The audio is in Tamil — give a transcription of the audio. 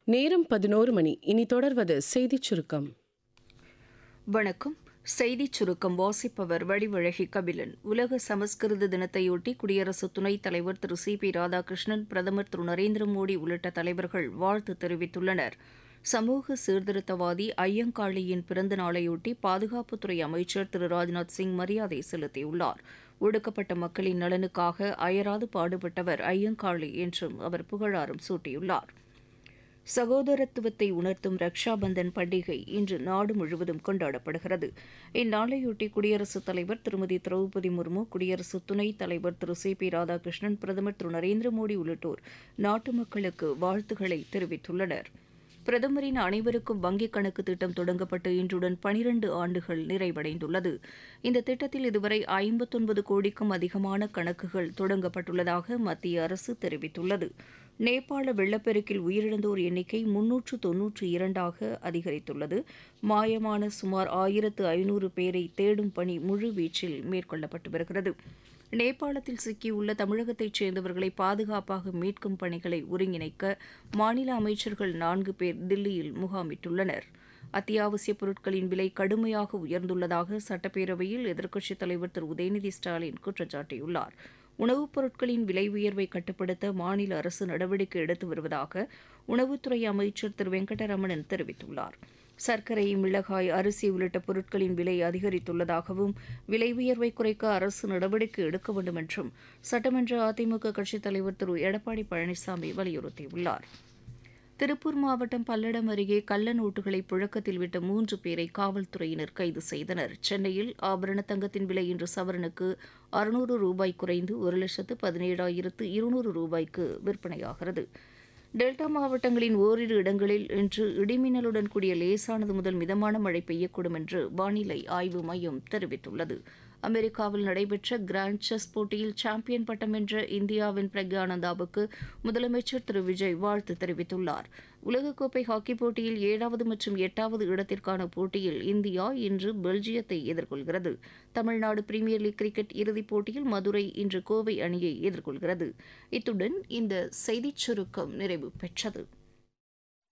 நேரம் பதினோரு மணி இனி தொடர்வது செய்திச் சுருக்கம் வணக்கம் செய்திச் சுருக்கம் வாசிப்பவர் வடிவழகி கபிலன் உலக சமஸ்கிருத தினத்தையொட்டி குடியரசு துணைத் தலைவர் திரு சி பி ராதாகிருஷ்ணன் பிரதமர் திரு நரேந்திர மோடி உள்ளிட்ட தலைவர்கள் வாழ்த்து தெரிவித்துள்ளனர் சமூக சீர்திருத்தவாதி ஐயங்காளியின் பிறந்த நாளையொட்டி பாதுகாப்புத்துறை அமைச்சர் திரு ராஜ்நாத் சிங் மரியாதை செலுத்தியுள்ளார் ஒடுக்கப்பட்ட மக்களின் நலனுக்காக அயராது பாடுபட்டவர் ஐயங்காளி என்றும் அவர் புகழாரம் சூட்டியுள்ளார் சகோதரத்துவத்தை உணர்த்தும் ரக்ஷா பந்தன் பண்டிகை இன்று நாடு முழுவதும் கொண்டாடப்படுகிறது இந்நாளையொட்டி குடியரசுத் தலைவர் திருமதி திரௌபதி முர்மு குடியரசு துணைத் தலைவர் திரு சி பி ராதாகிருஷ்ணன் பிரதமர் திரு நரேந்திர மோடி உள்ளிட்டோர் நாட்டு மக்களுக்கு வாழ்த்துக்களை தெரிவித்துள்ளனர் பிரதமரின் அனைவருக்கும் வங்கிக் கணக்கு திட்டம் தொடங்கப்பட்டு இன்றுடன் பனிரண்டு ஆண்டுகள் நிறைவடைந்துள்ளது இந்த திட்டத்தில் இதுவரை ஐம்பத்தொன்பது கோடிக்கும் அதிகமான கணக்குகள் தொடங்கப்பட்டுள்ளதாக மத்திய அரசு தெரிவித்துள்ளது நேபாள வெள்ளப்பெருக்கில் உயிரிழந்தோர் எண்ணிக்கை முன்னூற்று தொன்னூற்று இரண்டாக அதிகரித்துள்ளது மாயமான சுமார் ஆயிரத்து ஐநூறு பேரை தேடும் பணி முழுவீச்சில் மேற்கொள்ளப்பட்டு வருகிறது நேபாளத்தில் சிக்கியுள்ள தமிழகத்தைச் சேர்ந்தவர்களை பாதுகாப்பாக மீட்கும் பணிகளை ஒருங்கிணைக்க மாநில அமைச்சர்கள் நான்கு பேர் தில்லியில் முகாமிட்டுள்ளனர் அத்தியாவசிய பொருட்களின் விலை கடுமையாக உயர்ந்துள்ளதாக சட்டப்பேரவையில் எதிர்க்கட்சித் தலைவர் திரு உதயநிதி ஸ்டாலின் குற்றம் சாட்டியுள்ளார் உணவுப் பொருட்களின் விலை உயர்வை கட்டுப்படுத்த மாநில அரசு நடவடிக்கை எடுத்து வருவதாக உணவுத்துறை அமைச்சர் திரு வெங்கடரமணன் தெரிவித்துள்ளார் சர்க்கரை மிளகாய் அரிசி உள்ளிட்ட பொருட்களின் விலை அதிகரித்துள்ளதாகவும் விலை உயர்வை குறைக்க அரசு நடவடிக்கை எடுக்க வேண்டும் என்றும் சட்டமன்ற அதிமுக கட்சித் தலைவர் திரு எடப்பாடி பழனிசாமி வலியுறுத்தியுள்ளார் திருப்பூர் மாவட்டம் பல்லடம் அருகே கள்ள நோட்டுகளை புழக்கத்தில் விட்ட மூன்று பேரை காவல்துறையினர் கைது செய்தனர் சென்னையில் ஆபரண தங்கத்தின் விலை இன்று சவரனுக்கு அறுநூறு ரூபாய் குறைந்து ஒரு லட்சத்து பதினேழாயிரத்து இருநூறு ரூபாய்க்கு விற்பனையாகிறது டெல்டா மாவட்டங்களின் ஓரிரு இடங்களில் இன்று இடிமின்னலுடன் கூடிய லேசானது முதல் மிதமான மழை பெய்யக்கூடும் என்று வானிலை ஆய்வு மையம் தெரிவித்துள்ளது அமெரிக்காவில் நடைபெற்ற கிராண்ட் செஸ் போட்டியில் சாம்பியன் பட்டம் வென்ற இந்தியாவின் பிரக்யானந்தாவுக்கு முதலமைச்சர் திரு விஜய் வாழ்த்து தெரிவித்துள்ளார் உலகக்கோப்பை ஹாக்கி போட்டியில் ஏழாவது மற்றும் எட்டாவது இடத்திற்கான போட்டியில் இந்தியா இன்று பெல்ஜியத்தை எதிர்கொள்கிறது தமிழ்நாடு பிரீமியர் லீக் கிரிக்கெட் இறுதிப் போட்டியில் மதுரை இன்று கோவை அணியை எதிர்கொள்கிறது இத்துடன் இந்த செய்திச் சுருக்கம் நிறைவு பெற்றது